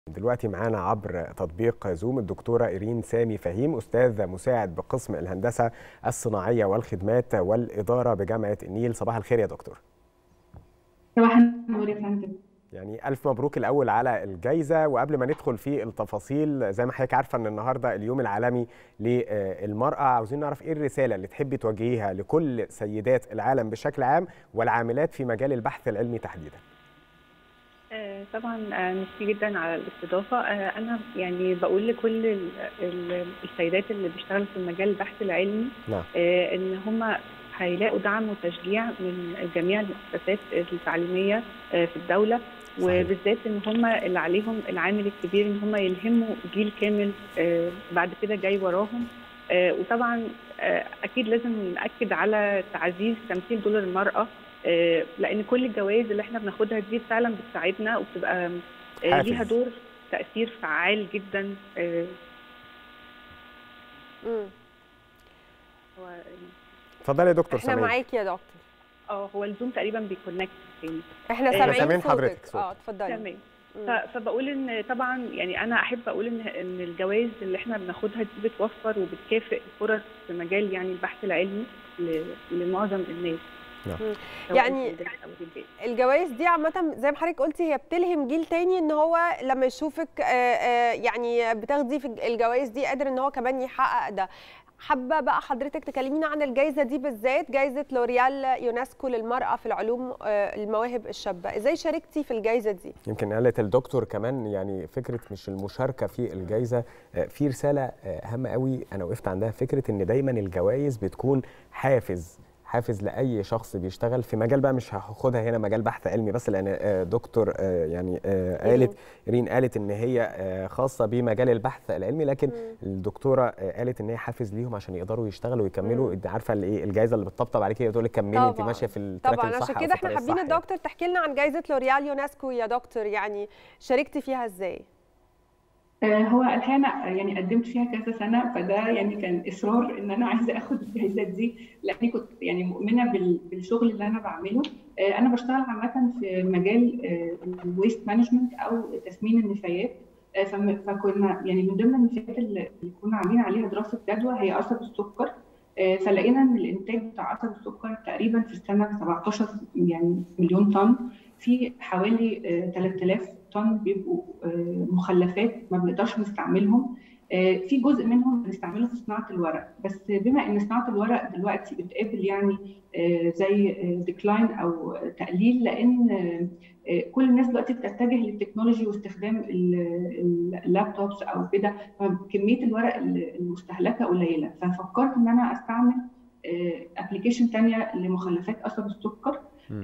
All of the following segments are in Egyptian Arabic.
دلوقتي معانا عبر تطبيق زوم الدكتورة إيرين سامي فهيم أستاذ مساعد بقسم الهندسة الصناعية والخدمات والإدارة بجامعة النيل صباح الخير يا دكتور صباح النور يا فندم يعني ألف مبروك الأول على الجايزة وقبل ما ندخل في التفاصيل زي ما حضرتك عارفة أن النهاردة اليوم العالمي للمرأة عاوزين نعرف إيه الرسالة اللي تحبي توجهيها لكل سيدات العالم بشكل عام والعاملات في مجال البحث العلمي تحديداً آه، طبعا آه، ميرسي جدا على الاستضافه آه، انا يعني بقول لكل ال- ال- السيدات اللي بيشتغلوا في مجال البحث العلمي نعم آه، ان هم هيلاقوا دعم وتشجيع من جميع المؤسسات التعليميه آه، في الدوله صحيح. وبالذات ان هم اللي عليهم العامل الكبير ان هم يلهموا جيل كامل آه، بعد كده جاي وراهم آه، وطبعا آه، اكيد لازم ناكد على تعزيز تمثيل دور المراه آه، لان كل الجوائز اللي احنا بناخدها دي فعلا بتساعدنا وبتبقى آه، حافز. ليها دور تاثير فعال جدا آه، مم. هو اتفضلي يا دكتور احنا سامي معاكي يا دكتور اه هو الزوم تقريبا بيكونكت تاني احنا إحنا سامعين سامعين صوتك. حضرتك صوت. اه اتفضلي تمام مم. ف- فبقول ان طبعا يعني انا احب اقول ان ان الجوائز اللي احنا بناخدها دي بتوفر وبتكافئ فرص في مجال يعني البحث العلمي ل- لمعظم الناس نعم. مم. سواء يعني السيدات أو الرجال. الجوائز دي عامة زي ما حضرتك قلتي هي بتلهم جيل تاني ان هو لما يشوفك آه، آه، يعني بتاخدي في الجوائز دي قادر ان هو كمان يحقق ده حابة بقى حضرتك تكلمينا عن الجائزة دي بالذات جائزة لوريال يونسكو للمرأة في العلوم آه، المواهب الشابة ازاي شاركتي في الجائزة دي؟ يمكن قالت الدكتور كمان يعني فكره مش المشاركه في الجائزه آه، في رساله آه، هامه قوي انا وقفت عندها فكره ان دايما الجوائز بتكون حافز حافز لاي شخص بيشتغل في مجال بقى مش هاخدها هنا مجال بحث علمي بس لان آه، دكتور آه، يعني آه، قالت رين قالت ان هي آه، خاصه بمجال البحث العلمي لكن مم. الدكتوره آه، قالت ان هي حافز ليهم عشان يقدروا يشتغلوا ويكملوا مم. انت عارفه الايه الجائزه اللي بتطبطب عليكي تقول لك كملي انت طبعاً. ماشيه في التراك طبعا الصح عشان أو كده في احنا الطريق حابين الصح يعني. الدكتور تحكي لنا عن جائزة لوريال يونسكو يا دكتور يعني شاركتي فيها ازاي؟ آه، هو الحقيقه انا يعني قدمت فيها كذا سنه فده يعني كان اصرار ان انا عايزه اخد الجائزه دي لاني كنت يعني مؤمنه بال- بالشغل اللي انا بعمله آه، انا بشتغل عامه في مجال الويست مانجمنت او تسمين النفايات آه، فم- فكنا يعني من ضمن النفايات اللي اللي كنا عاملين عليها دراسه جدوى هي قصب السكر آه، فلقينا ان الانتاج بتاع قصب السكر تقريبا في السنه 17 يعني مليون طن في حوالي آه، 3000 طن بيبقوا آه، مخلفات ما بنقدرش نستعملهم آه، في جزء منهم بنستعمله في صناعه الورق بس بما ان صناعه الورق دلوقتي بتقابل يعني آه، زي ديكلاين او تقليل لان آه، آه، كل الناس دلوقتي بتتجه للتكنولوجي واستخدام ال- ال- اللابتوبس او كده فكميه الورق المستهلكه قليله ففكرت ان انا استعمل ابلكيشن تانية لمخلفات قصب السكر مم.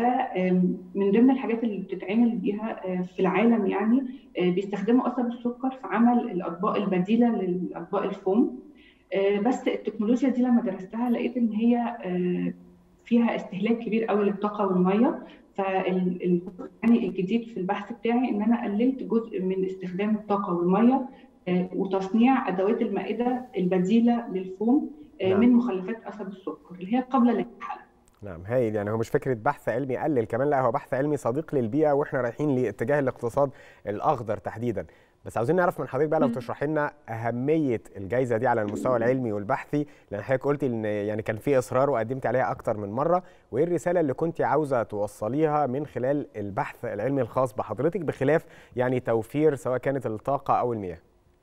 فمن ضمن الحاجات اللي بتتعمل بيها آه، في العالم يعني آه، بيستخدموا قصب السكر في عمل الاطباق البديله للاطباق الفوم آه، بس التكنولوجيا دي لما درستها لقيت ان هي آه، فيها استهلاك كبير قوي للطاقه والميه فال يعني الجديد في البحث بتاعي ان انا قللت جزء من استخدام الطاقه والميه آه، وتصنيع ادوات المائده البديله للفوم آه، نعم. من مخلفات قصب السكر اللي هي قابله للحل نعم هايل يعني هو مش فكره بحث علمي قلل كمان لا هو بحث علمي صديق للبيئه واحنا رايحين لاتجاه الاقتصاد الاخضر تحديدا بس عاوزين نعرف من حضرتك بقى لو مم. تشرحي لنا اهميه الجائزه دي على المستوى العلمي والبحثي لان حضرتك قلتي ان يعني كان في اصرار وقدمت عليها اكتر من مره وايه الرساله اللي كنت عاوزه توصليها من خلال البحث العلمي الخاص بحضرتك بخلاف يعني توفير سواء كانت الطاقه او المياه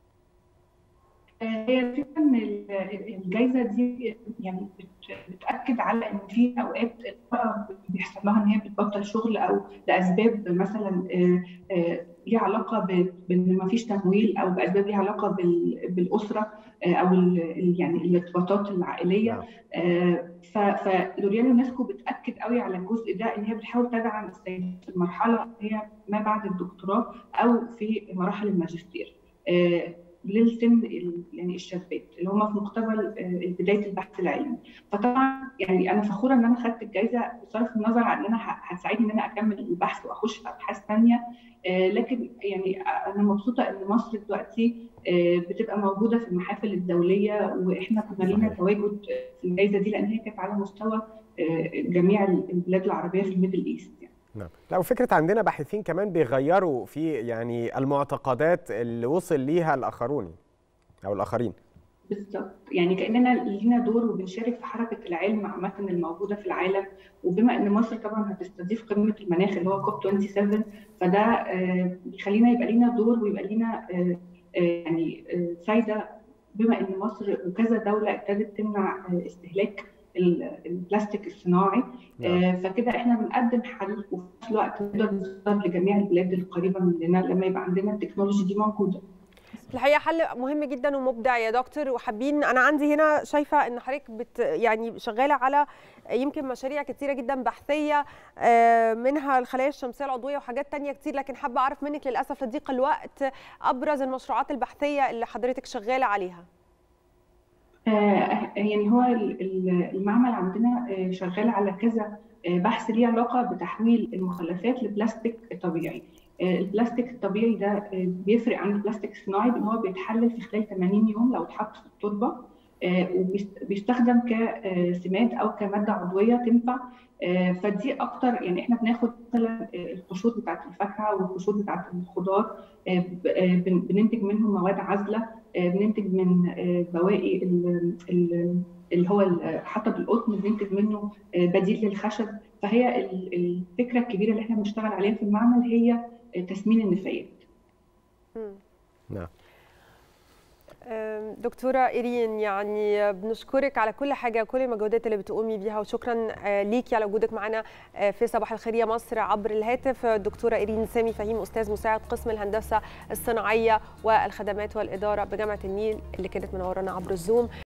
هي الفكرة إن ال- الجايزة دي يعني بت- بتأكد على إن في أوقات المرأة بيحصل لها إن هي بتبطل شغل أو لأسباب مثلا آه، آه، ليها علاقة ب- بإن ما فيش تمويل أو بأسباب ليها علاقة بال- بالأسرة آه، أو ال- ال- يعني الارتباطات العائلية نعم. آه، ف- فلوريال يونسكو بتأكد قوي على الجزء ده إن هي بتحاول تدعم السيدات في المرحلة هي ما بعد الدكتوراه أو في مراحل الماجستير آه، للسن ال- يعني الشابات اللي هم في مقتبل آه، بدايه البحث العلمي فطبعا يعني انا فخوره ان انا خدت الجائزه بصرف النظر عن ان انا ه- هتساعدني ان انا اكمل البحث واخش في ابحاث ثانيه لكن يعني انا مبسوطه ان مصر دلوقتي آه، بتبقى موجوده في المحافل الدوليه واحنا كنا لينا صحيح. تواجد في الجائزه دي لان هي كانت على مستوى آه، جميع البلاد العربيه في الميدل ايست يعني نعم لو فكره عندنا باحثين كمان بيغيروا في يعني المعتقدات اللي وصل ليها الاخرون او الاخرين بالظبط يعني كاننا لينا دور وبنشارك في حركه العلم عامه الموجوده في العالم وبما ان مصر طبعا هتستضيف قمه المناخ اللي هو كوب 27 فده بيخلينا يبقى لينا دور ويبقى لينا يعني فايده بما ان مصر وكذا دوله ابتدت تمنع استهلاك البلاستيك الصناعي نعم. فكده احنا بنقدم حل وفي نفس الوقت نقدر نوصل لجميع البلاد القريبه مننا لما يبقى عندنا التكنولوجي دي موجوده. الحقيقه حل مهم جدا ومبدع يا دكتور وحابين انا عندي هنا شايفه ان حضرتك بت يعني شغاله على يمكن مشاريع كتيره جدا بحثيه منها الخلايا الشمسيه العضويه وحاجات تانية كتير لكن حابه اعرف منك للاسف لضيق الوقت ابرز المشروعات البحثيه اللي حضرتك شغاله عليها. يعني هو المعمل عندنا شغال على كذا بحث ليه علاقه بتحويل المخلفات لبلاستيك طبيعي. البلاستيك الطبيعي ده بيفرق عن البلاستيك الصناعي بان هو بيتحلل في خلال 80 يوم لو اتحط في التربه وبيستخدم كسماد او كماده عضويه تنفع فدي اكتر يعني احنا بناخد مثلا القشور بتاعت الفاكهه والقشور بتاعت الخضار بننتج منهم مواد عازله بننتج من بواقي اللي هو حطب القطن بننتج منه بديل للخشب فهي الفكره الكبيره اللي احنا بنشتغل عليها في المعمل هي تسمين النفايات. نعم. دكتورة إيرين يعني بنشكرك على كل حاجة كل المجهودات اللي بتقومي بيها وشكرا ليكي على وجودك معنا في صباح الخير يا مصر عبر الهاتف دكتورة إيرين سامي فهيم أستاذ مساعد قسم الهندسة الصناعية والخدمات والإدارة بجامعة النيل اللي كانت منورانا عبر الزوم